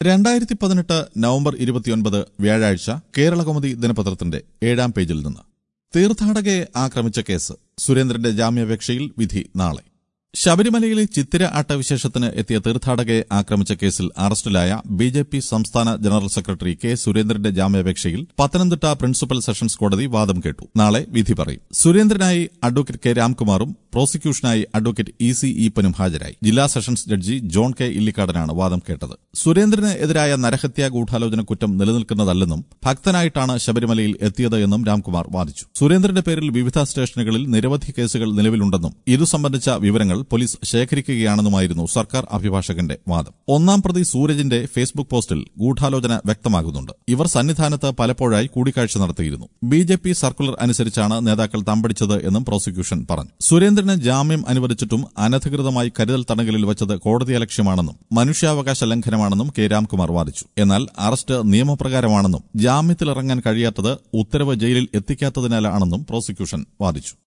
രണ്ടായിരത്തി പതിനെട്ട് നവംബർ ഇരുപത്തിയൊൻപത് വ്യാഴാഴ്ച കേരളകൗമുദി ദിനപത്രത്തിന്റെ ഏഴാം പേജിൽ നിന്ന് തീർത്ഥാടകയെ ആക്രമിച്ച കേസ് സുരേന്ദ്രന്റെ ജാമ്യാപേക്ഷയിൽ വിധി നാളെ ശബരിമലയിലെ ചിത്തിര ആട്ടവിശേഷത്തിന് എത്തിയ തീർത്ഥാടകയെ ആക്രമിച്ച കേസിൽ അറസ്റ്റിലായ ബി ജെ പി സംസ്ഥാന ജനറൽ സെക്രട്ടറി കെ സുരേന്ദ്രന്റെ ജാമ്യാപേക്ഷയിൽ പത്തനംതിട്ട പ്രിൻസിപ്പൽ സെഷൻസ് കോടതി വാദം കേട്ടു നാളെ വിധി പറയും സുരേന്ദ്രനായി അഡ്വക്കേറ്റ് കെ രാംകുമാറും പ്രോസിക്യൂഷനായി അഡ്വക്കേറ്റ് ഇ സി ഈപ്പനും ഹാജരായി ജില്ലാ സെഷൻസ് ജഡ്ജി ജോൺ കെ ഇല്ലിക്കാടനാണ് വാദം കേട്ടത് സുരേന്ദ്രന് എതിരായ നരഹത്യാ ഗൂഢാലോചന കുറ്റം നിലനിൽക്കുന്നതല്ലെന്നും ഭക്തനായിട്ടാണ് ശബരിമലയിൽ എത്തിയത് എന്നും രാംകുമാർ വാദിച്ചു സുരേന്ദ്രന്റെ പേരിൽ വിവിധ സ്റ്റേഷനുകളിൽ നിരവധി കേസുകൾ നിലവിലുണ്ടെന്നും ഇതു സംബന്ധിച്ച വിവരങ്ങൾ പോലീസ് ശേഖരിക്കുകയാണെന്നുമായിരുന്നു സർക്കാർ അഭിഭാഷകന്റെ വാദം ഒന്നാം പ്രതി സൂരജിന്റെ ഫേസ്ബുക്ക് പോസ്റ്റിൽ ഗൂഢാലോചന വ്യക്തമാകുന്നുണ്ട് ഇവർ സന്നിധാനത്ത് പലപ്പോഴായി കൂടിക്കാഴ്ച നടത്തിയിരുന്നു ബി ജെ പി സർക്കുലർ അനുസരിച്ചാണ് നേതാക്കൾ തമ്പടിച്ചത് എന്നും പ്രോസിക്യൂഷൻ പറഞ്ഞു സുരേന്ദ്രന് ജാമ്യം അനുവദിച്ചിട്ടും അനധികൃതമായി കരുതൽ തടങ്കലിൽ വച്ചത് കോടതി ലക്ഷ്യമാണെന്നും മനുഷ്യാവകാശ ലംഘനമാണെന്നും കെ രാംകുമാർ വാദിച്ചു എന്നാൽ അറസ്റ്റ് നിയമപ്രകാരമാണെന്നും ജാമ്യത്തിലിറങ്ങാൻ കഴിയാത്തത് ഉത്തരവ് ജയിലിൽ എത്തിക്കാത്തതിനാലാണെന്നും പ്രോസിക്യൂഷൻ വാദിച്ചു